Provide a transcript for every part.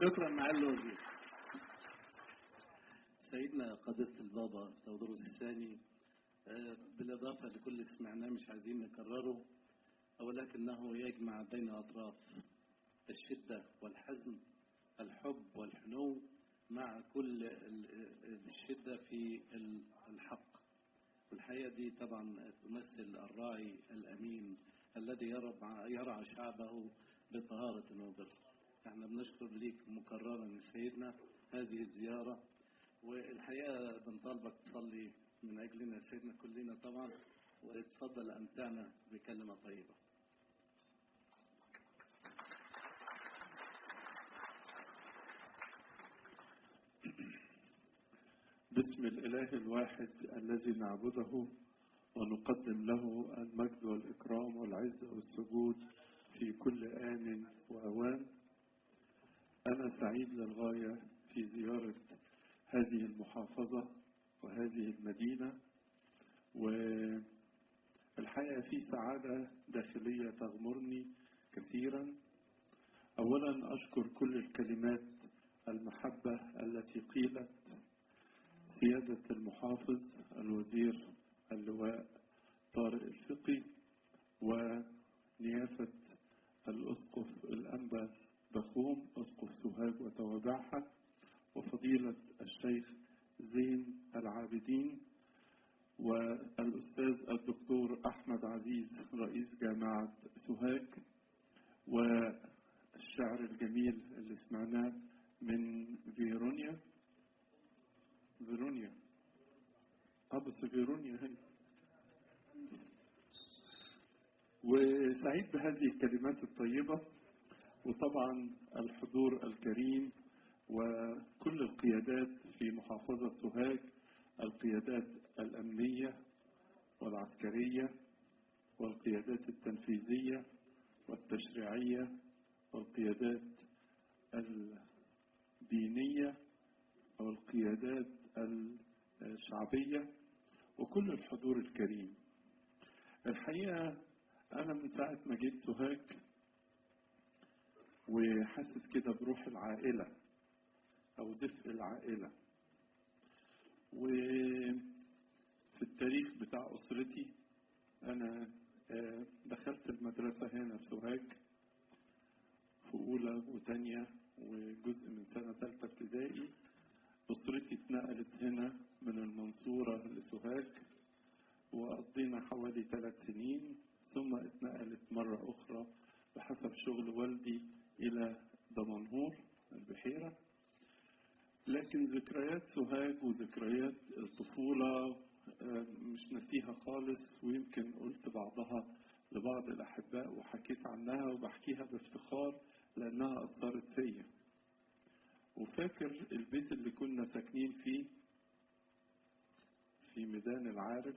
شكرا معالي الوزير سيدنا قداسة البابا تودروس الثاني آه، بالإضافة لكل اللي سمعناه مش عايزين نكرره ولكنه يجمع بين أطراف الشدة والحزم الحب والحنو مع كل ال- الشدة في ال- الحق والحقيقة دي طبعا تمثل الراعي الأمين الذي يرعى, يرعى شعبه بطهارة وبر احنا بنشكر ليك مكررا يا سيدنا هذه الزيارة والحقيقة بنطالبك تصلي من أجلنا يا سيدنا كلنا طبعا وتفضل أمتعنا بكلمة طيبة باسم الإله الواحد الذي نعبده ونقدم له المجد والإكرام والعز والسجود في كل آن وأوان أنا سعيد للغاية في زيارة هذه المحافظة وهذه المدينة والحقيقة في سعادة داخلية تغمرني كثيرا أولا أشكر كل الكلمات المحبة التي قيلت سيادة المحافظ الوزير اللواء طارق الفقي ونيافة الأسقف الأنبا بخوم أسقف سوهاج وتوابعها وفضيلة الشيخ زين العابدين والأستاذ الدكتور أحمد عزيز رئيس جامعة سوهاج والشعر الجميل اللي سمعناه من فيرونيا فيرونيا اه بس فيرونيا هي وسعيد بهذه الكلمات الطيبة وطبعا الحضور الكريم وكل القيادات في محافظة سوهاج القيادات الأمنية والعسكرية والقيادات التنفيذية والتشريعية والقيادات الدينية أو القيادات الشعبية وكل الحضور الكريم الحقيقة أنا من ساعة ما جيت سوهاج وحاسس كده بروح العائلة أو دفء العائلة وفي التاريخ بتاع أسرتي أنا آه، دخلت المدرسة هنا في سوهاج في أولى وتانية وجزء من سنة تالتة ابتدائي أسرتي اتنقلت هنا من المنصورة لسوهاج وقضينا حوالي ثلاث سنين ثم اتنقلت مرة أخرى بحسب شغل والدي إلى دمنهور البحيرة لكن ذكريات سوهاج وذكريات الطفولة آه، مش نسيها خالص ويمكن قلت بعضها لبعض الأحباء وحكيت عنها وبحكيها بافتخار لأنها أثرت فيا وفاكر البيت اللي كنا ساكنين فيه في ميدان العارف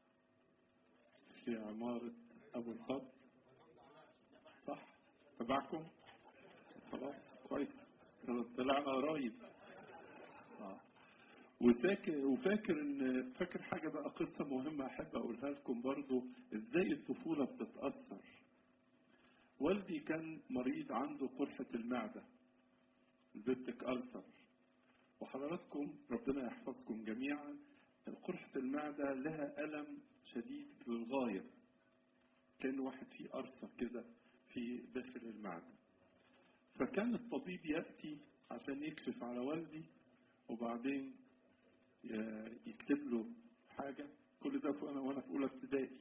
في عمارة أبو الفضل صح تبعكم خلاص كويس طلعنا قريب آه. وفاكر وفاكر ان فاكر حاجه بقى قصه مهمه احب اقولها لكم برضو ازاي الطفوله بتتاثر والدي كان مريض عنده قرحه المعده البيبتيك ألسر وحضراتكم ربنا يحفظكم جميعا قرحة المعدة لها ألم شديد للغاية كان واحد فيه أرصة كده في داخل المعدة فكان الطبيب يأتي عشان يكشف على والدي وبعدين ي- يكتب له حاجة كل ده وأنا وأنا في أولى ابتدائي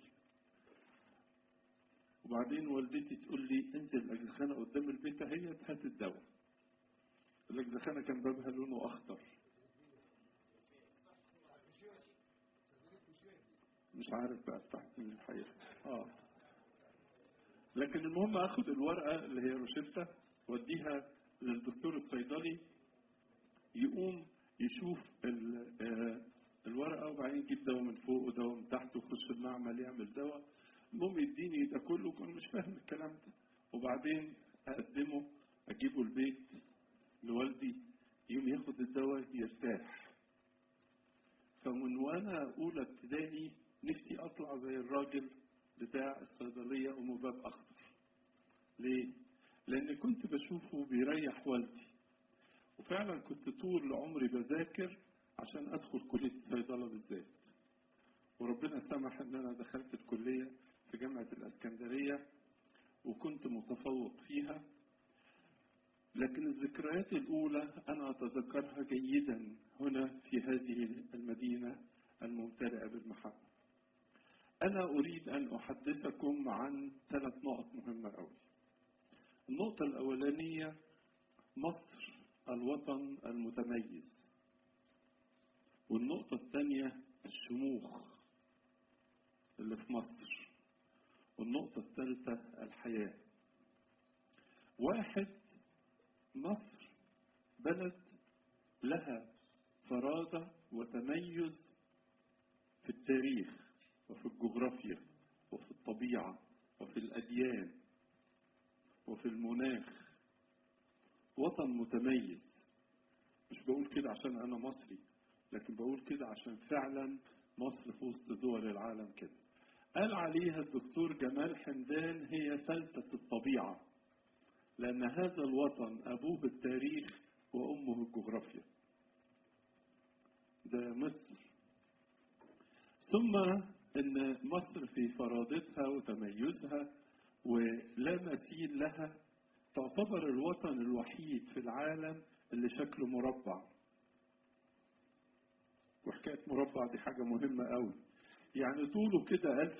وبعدين والدتي تقول لي انزل الأجزخانة قدام البيت اهي هات الدواء الأجزخانة كان بابها لونه أخضر مش عارف بقى بتاعت مين الحقيقة اه لكن المهم اخد الورقة اللي هي روشتة واديها للدكتور الصيدلي يقوم يشوف ال- آه، الورقة وبعدين يجيب دواء من فوق ودواء من تحت ويخش المعمل يعمل دواء المهم يديني ده كله كنت مش فاهم الكلام ده وبعدين اقدمه اجيبه البيت لوالدي يوم ياخد الدواء يرتاح فمن وانا اولى ابتدائي نفسي اطلع زي الراجل بتاع الصيدليه ام باب اخضر ليه لان كنت بشوفه بيريح والدي وفعلا كنت طول عمري بذاكر عشان ادخل كليه الصيدله بالذات وربنا سمح ان انا دخلت الكليه في جامعه الاسكندريه وكنت متفوق فيها لكن الذكريات الاولى انا اتذكرها جيدا هنا في هذه المدينه الممتلئه بالمحبه انا اريد ان احدثكم عن ثلاث نقط مهمه قوي النقطه الاولانيه مصر الوطن المتميز والنقطة الثانية الشموخ اللي في مصر والنقطة الثالثة الحياة واحد مصر بلد لها فرادة وتميز في التاريخ وفي الجغرافيا وفي الطبيعة وفي الأديان وفي المناخ وطن متميز مش بقول كده عشان أنا مصري لكن بقول كده عشان فعلا مصر في وسط دول العالم كده قال عليها الدكتور جمال حمدان هي فلتة الطبيعة لأن هذا الوطن أبوه التاريخ وأمه الجغرافيا ده مصر ثم أن مصر في فرادتها وتميزها ولا مثيل لها تعتبر الوطن الوحيد في العالم اللي شكله مربع وحكاية مربع دي حاجة مهمة قوي يعني طوله كده ألف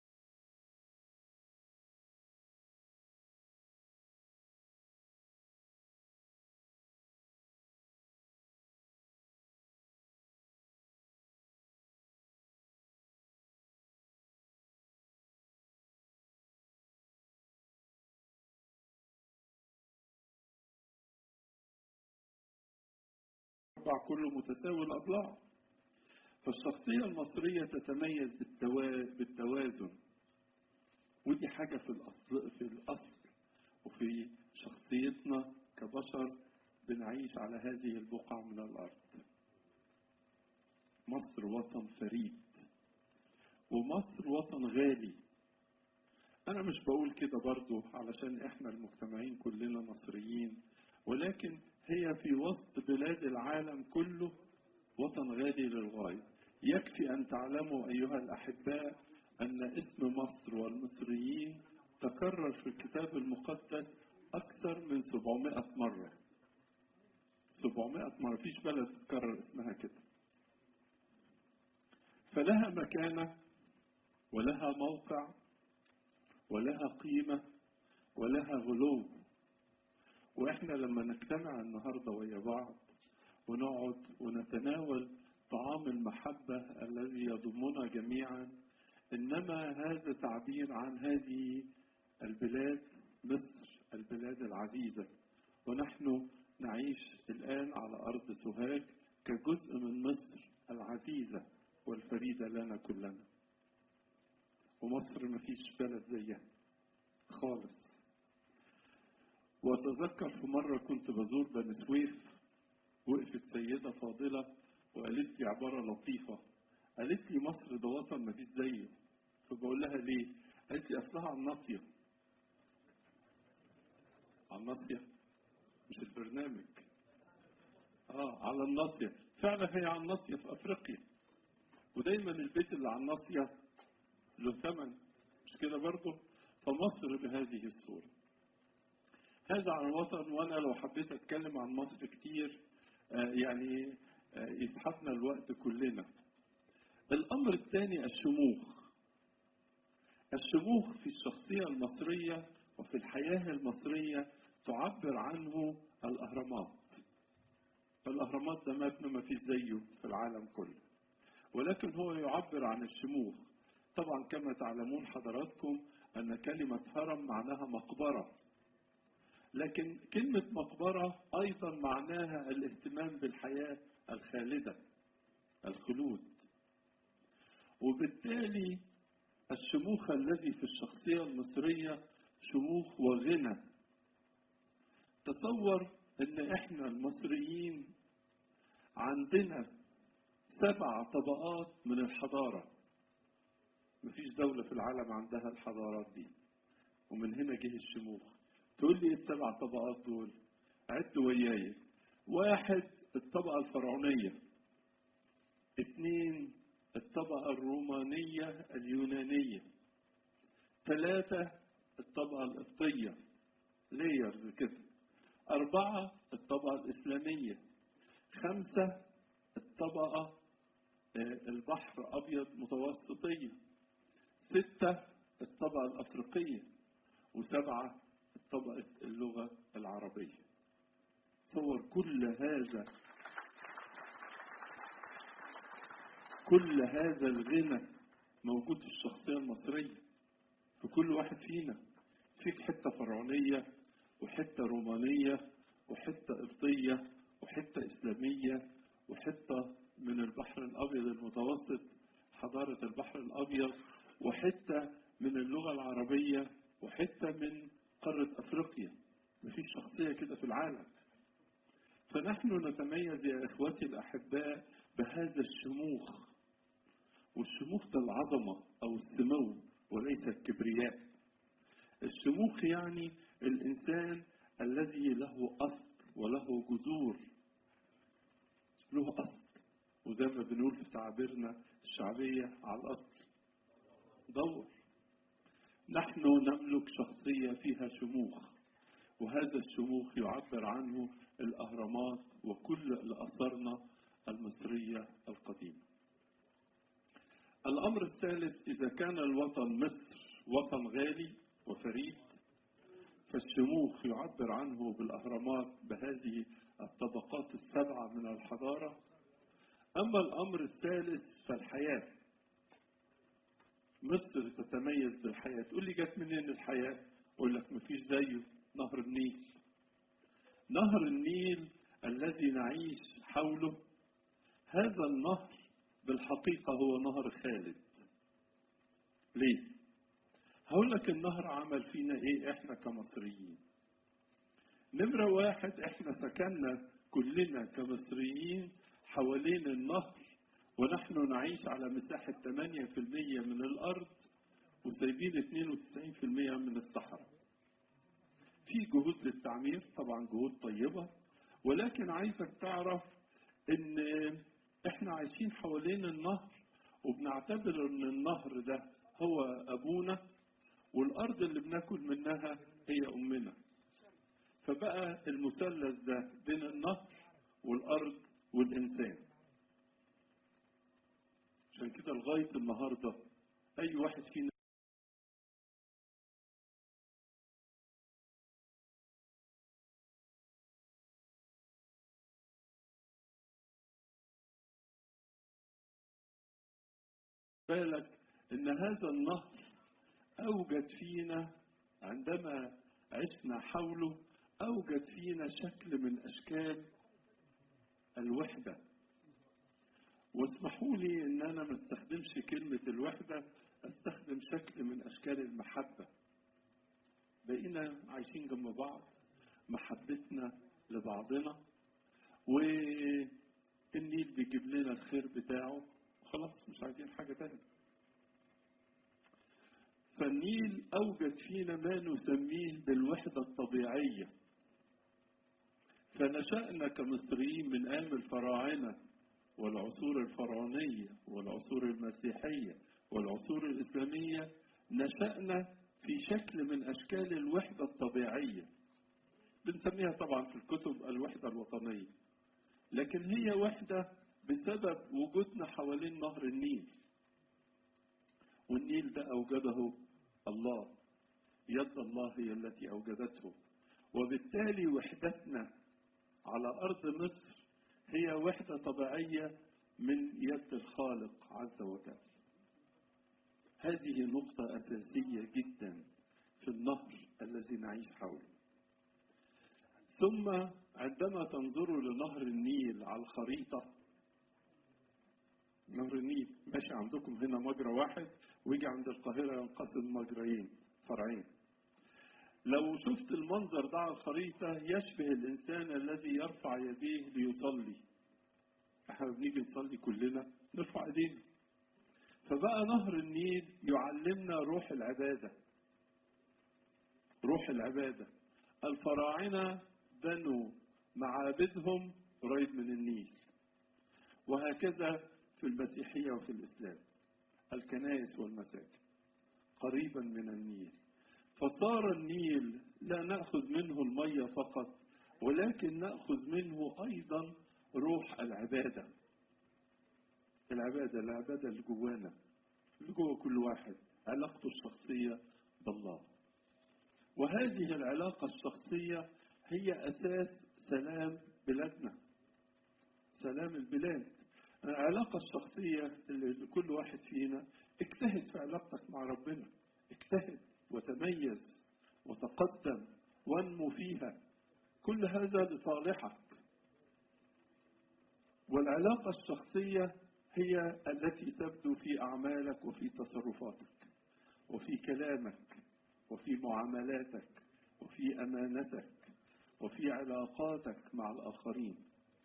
مربع كله متساوي الأضلاع فالشخصية المصرية تتميز بالتوا... بالتوازن ودي حاجة في الأصل في الأصل وفي شخصيتنا كبشر بنعيش على هذه البقعة من الأرض مصر وطن فريد ومصر وطن غالي أنا مش بقول كده برضو علشان إحنا المجتمعين كلنا مصريين ولكن هي في وسط بلاد العالم كله وطن غالي للغاية يكفي أن تعلموا أيها الأحباء أن اسم مصر والمصريين تكرر في الكتاب المقدس أكثر من 700 مرة 700 مرة فيش بلد تتكرر اسمها كده فلها مكانة ولها موقع ولها قيمة ولها غلو واحنا لما نجتمع النهارده ويا بعض ونقعد ونتناول طعام المحبة الذي يضمنا جميعا إنما هذا تعبير عن هذه البلاد مصر البلاد العزيزة ونحن نعيش الآن على أرض سوهاج كجزء من مصر العزيزة والفريدة لنا كلنا ومصر مفيش بلد زيها خالص وأتذكر في مرة كنت بزور بني سويف وقفت سيدة فاضلة وقالت لي عبارة لطيفة قالت لي مصر ده وطن مفيش زيه فبقول لها ليه؟ قالت لي أصلها على الناصية على الناصية مش البرنامج اه على الناصية فعلا هي على الناصية في أفريقيا ودايما البيت اللي على الناصية له ثمن مش كده برضه فمصر بهذه الصورة هذا عن الوطن وأنا لو حبيت أتكلم عن مصر كتير آه يعني آه يسحبنا الوقت كلنا الأمر الثاني الشموخ الشموخ في الشخصية المصرية وفي الحياة المصرية تعبر عنه الأهرامات الأهرامات ده مبنى ما فيش زيه في العالم كله ولكن هو يعبر عن الشموخ طبعا كما تعلمون حضراتكم أن كلمة هرم معناها مقبرة لكن كلمة مقبرة أيضا معناها الاهتمام بالحياة الخالدة الخلود وبالتالي الشموخ الذي في الشخصية المصرية شموخ وغنى تصور ان احنا المصريين عندنا سبع طبقات من الحضارة مفيش دولة في العالم عندها الحضارات دي ومن هنا جه الشموخ تقول لي ايه السبع طبقات دول عد وياي واحد الطبقة الفرعونية اثنين الطبقة الرومانية اليونانية ثلاثة الطبقة القبطية لايرز كده أربعة الطبقة الإسلامية خمسة الطبقة البحر أبيض متوسطية ستة الطبقة الأفريقية وسبعة طبقة اللغة العربية تصور كل هذا كل هذا الغنى موجود في الشخصية المصرية في كل واحد فينا فيك حتة فرعونية وحتة رومانية وحتة قبطية وحتة إسلامية وحتة من البحر الأبيض المتوسط حضارة البحر الأبيض وحتة من اللغة العربية وحتة من قارة أفريقيا مفيش شخصية كده في العالم فنحن نتميز يا إخوتي الأحباء بهذا الشموخ والشموخ ده العظمة أو السمو وليس الكبرياء الشموخ يعني الإنسان الذي له أصل وله جذور له أصل وزي ما بنقول في تعابيرنا الشعبية على الأصل دور نحن نملك شخصية فيها شموخ وهذا الشموخ يعبر عنه الأهرامات وكل الآثارنا المصرية القديمة الأمر الثالث إذا كان الوطن مصر وطن غالي وفريد فالشموخ يعبر عنه بالأهرامات بهذه الطبقات السبعة من الحضارة أما الأمر الثالث فالحياة مصر تتميز بالحياة تقول لي جت منين الحياة أقول لك مفيش زيه نهر النيل نهر النيل الذي نعيش حوله هذا النهر بالحقيقة هو نهر خالد ليه؟ هقول لك النهر عمل فينا ايه احنا كمصريين نمرة واحد احنا سكننا كلنا كمصريين حوالين النهر ونحن نعيش على مساحة 8% من الأرض وسايبين 92% من الصحراء في جهود للتعمير طبعا جهود طيبة ولكن عايزك تعرف ان احنا عايشين حوالين النهر وبنعتبر ان النهر ده هو ابونا والارض اللي بناكل منها هي امنا فبقى المثلث ده بين النهر والارض والانسان عشان كده لغايه النهارده اي واحد فينا بالك ان هذا النهر اوجد فينا عندما عشنا حوله اوجد فينا شكل من اشكال الوحده واسمحوا لي ان انا ما استخدمش كلمه الوحده استخدم شكل من اشكال المحبه بقينا عايشين جنب بعض محبتنا لبعضنا والنيل بيجيب لنا الخير بتاعه خلاص مش عايزين حاجة تانية فالنيل أوجد فينا ما نسميه بالوحدة الطبيعية فنشأنا كمصريين من أيام الفراعنة والعصور الفرعونية والعصور المسيحية والعصور الإسلامية نشأنا في شكل من أشكال الوحدة الطبيعية بنسميها طبعا في الكتب الوحدة الوطنية لكن هي وحدة بسبب وجودنا حوالين نهر النيل والنيل ده أوجده الله يد الله هي التي أوجدته وبالتالي وحدتنا على أرض مصر هي وحدة طبيعية من يد الخالق عز وجل هذه نقطة أساسية جدا في النهر الذي نعيش حوله ثم عندما تنظروا لنهر النيل على الخريطة نهر النيل ماشي عندكم هنا مجرى واحد ويجي عند القاهرة ينقسم مجريين فرعين لو شفت المنظر ده على الخريطة يشبه الإنسان الذي يرفع يديه ليصلي احنا بنيجي نصلي كلنا نرفع ايدينا فبقى نهر النيل يعلمنا روح العبادة روح العبادة الفراعنة بنوا معابدهم قريب من النيل وهكذا في المسيحية وفي الإسلام الكنائس والمساجد قريبا من النيل فصار النيل لا نأخذ منه المية فقط ولكن نأخذ منه أيضا روح العبادة العبادة العبادة اللي جوانا اللي جوا كل واحد علاقته الشخصية بالله وهذه العلاقة الشخصية هي أساس سلام بلادنا سلام البلاد العلاقة الشخصية اللي لكل واحد فينا اجتهد في علاقتك مع ربنا اجتهد وتميز وتقدم وانمو فيها كل هذا لصالحك والعلاقة الشخصية هي التي تبدو في أعمالك وفي تصرفاتك وفي كلامك وفي معاملاتك وفي أمانتك وفي علاقاتك مع الآخرين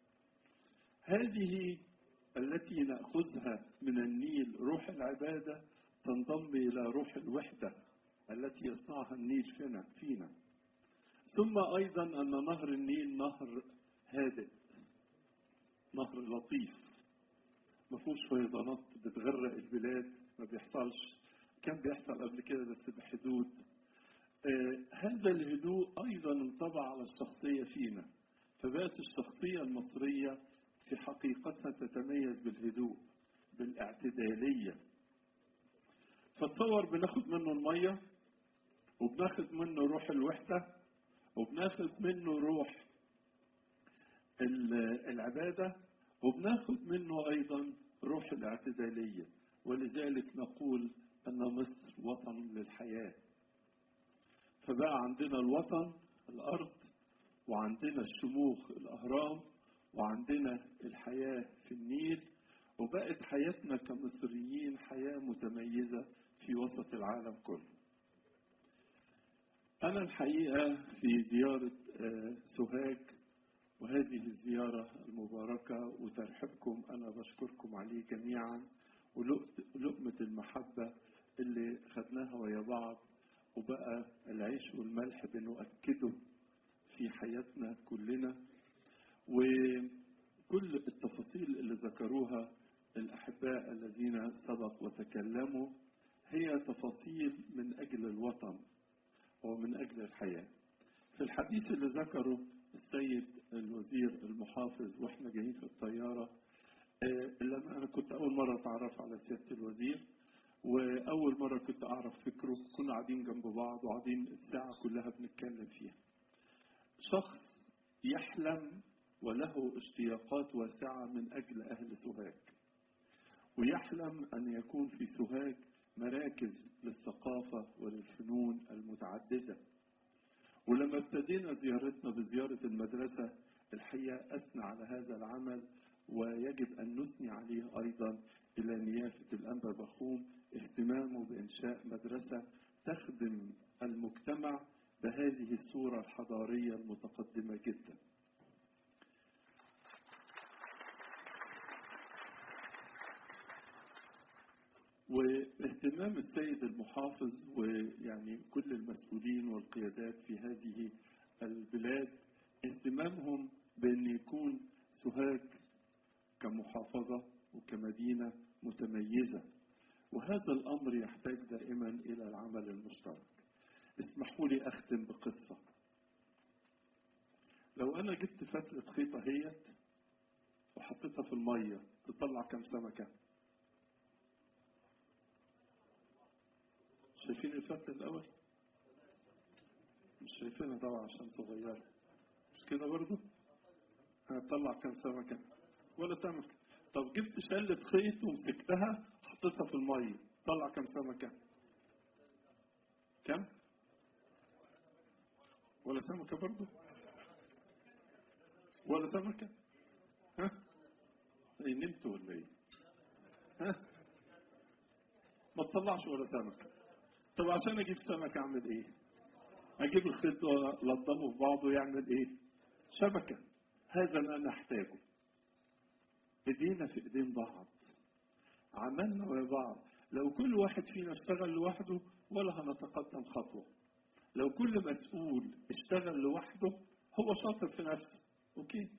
هذه التي نأخذها من النيل روح العبادة تنضم إلى روح الوحدة التي يصنعها النيل فينا, فينا ثم أيضا أن نهر النيل نهر هادئ نهر لطيف ما فيهوش فيضانات بتغرق البلاد ما بيحصلش كان بيحصل قبل كده بس بحدود آه هذا الهدوء أيضا انطبع على الشخصية فينا فبقت الشخصية المصرية في حقيقتها تتميز بالهدوء بالاعتدالية فتصور بناخد منه المية وبناخد منه روح الوحدة وبناخد منه روح العبادة وبناخد منه أيضا روح الاعتدالية ولذلك نقول أن مصر وطن للحياة فبقى عندنا الوطن الأرض وعندنا الشموخ الأهرام وعندنا الحياة في النيل وبقت حياتنا كمصريين حياة متميزة في وسط العالم كله أنا الحقيقة في زيارة سوهاج وهذه الزيارة المباركة وترحيبكم أنا بشكركم عليه جميعا ولقمة المحبة اللي خدناها ويا بعض وبقى العيش والملح بنؤكده في حياتنا كلنا وكل التفاصيل اللي ذكروها الأحباء الذين سبق وتكلموا هي تفاصيل من أجل الوطن ومن أجل الحياة في الحديث اللي ذكره السيد الوزير المحافظ واحنا جايين في الطيارة لما أنا كنت أول مرة أتعرف على سيادة الوزير وأول مرة كنت أعرف فكره كنا قاعدين جنب بعض وقاعدين الساعة كلها بنتكلم فيها شخص يحلم وله اشتياقات واسعة من أجل أهل سوهاج ويحلم أن يكون في سوهاج مراكز للثقافة وللفنون المتعددة ولما ابتدينا زيارتنا بزيارة المدرسة الحقيقة أثنى على هذا العمل ويجب أن نثني عليه أيضا إلى نيافة الأنبا بخوم اهتمامه بإنشاء مدرسة تخدم المجتمع بهذه الصورة الحضارية المتقدمة جدا واهتمام السيد المحافظ ويعني كل المسؤولين والقيادات في هذه البلاد اهتمامهم بأن يكون سوهاج كمحافظة وكمدينة متميزة وهذا الأمر يحتاج دائما إلى العمل المشترك اسمحوا لي أختم بقصة لو أنا جبت فتلة خيطة هيت وحطيتها في المية تطلع كم سمكة شايفين الفتلة الأول مش شايفينها طبعا عشان صغيرة مش كده برضو هتطلع كم سمكة ولا سمكة طب جبت شلة خيط ومسكتها حطيتها في المية طلع كم سمكة كم ولا سمكة برضو ولا سمكة ها ايه نمتوا ولا ايه ها ما تطلعش ولا سمكة طب عشان اجيب سمكة اعمل ايه اجيب الخيط لضمه في بعضه يعمل ايه شبكة هذا ما نحتاجه ايدينا في ايدين بعض عملنا ويا بعض لو كل واحد فينا اشتغل لوحده ولا هنتقدم خطوة لو كل مسؤول اشتغل لوحده هو شاطر في نفسه اوكي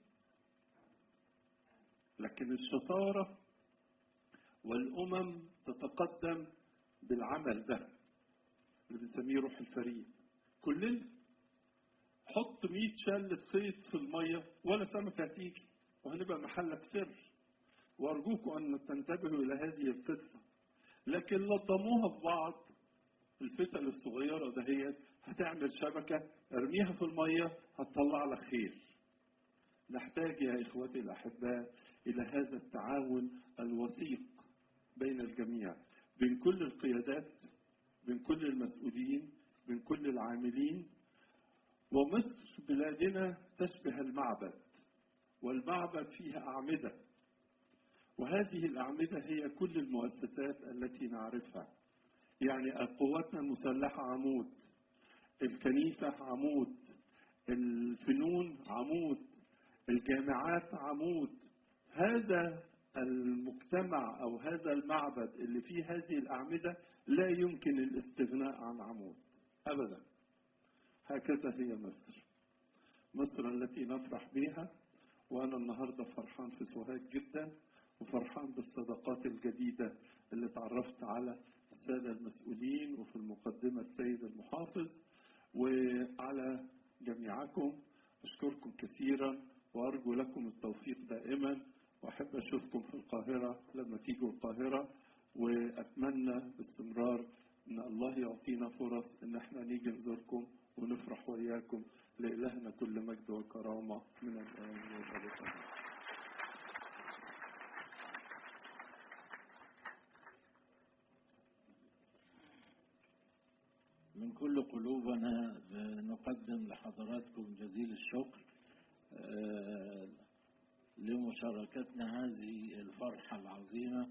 لكن الشطاره والامم تتقدم بالعمل ده اللي بنسميه روح الفريق كلنا حط 100 شلة خيط في المية ولا سمكة هتيجي وهنبقى محلك سر وأرجوكم أن تنتبهوا إلى هذه القصة لكن لضموها في بعض الفتل الصغيرة دهيت هتعمل شبكة ارميها في المية هتطلع لك خير نحتاج يا إخوتي الأحباء إلى هذا التعاون الوثيق بين الجميع بين كل القيادات بين كل المسؤولين بين كل العاملين ومصر بلادنا تشبه المعبد والمعبد فيها أعمدة وهذه الأعمدة هي كل المؤسسات التي نعرفها يعني قواتنا المسلحة عمود الكنيسة عمود الفنون عمود الجامعات عمود هذا المجتمع أو هذا المعبد اللي فيه هذه الأعمدة لا يمكن الاستغناء عن عمود أبدا هكذا هي مصر مصر التي نفرح بها وأنا النهاردة فرحان في سوهاج جدا وفرحان بالصداقات الجديدة اللي تعرفت على السادة المسؤولين وفي المقدمة السيد المحافظ وعلى جميعكم أشكركم كثيرا وأرجو لكم التوفيق دائما وأحب أشوفكم في القاهرة لما تيجوا القاهرة وأتمنى باستمرار إن الله يعطينا فرص إن احنا نيجي نزوركم ونفرح وإياكم لإلهنا كل مجد وكرامة من الآن والأبد من كل قلوبنا نقدم لحضراتكم جزيل الشكر آه، لمشاركتنا هذه الفرحة العظيمة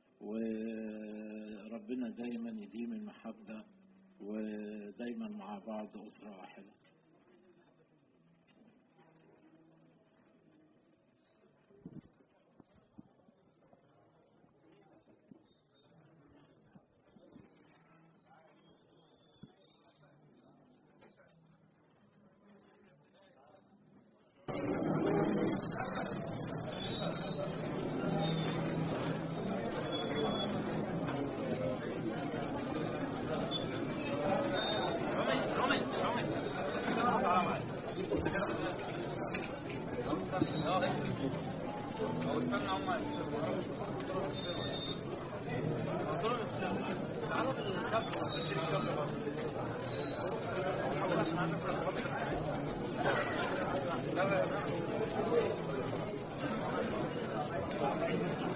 وربنا دايما يديم المحبة ودايما مع بعض أسرة واحدة Thank you.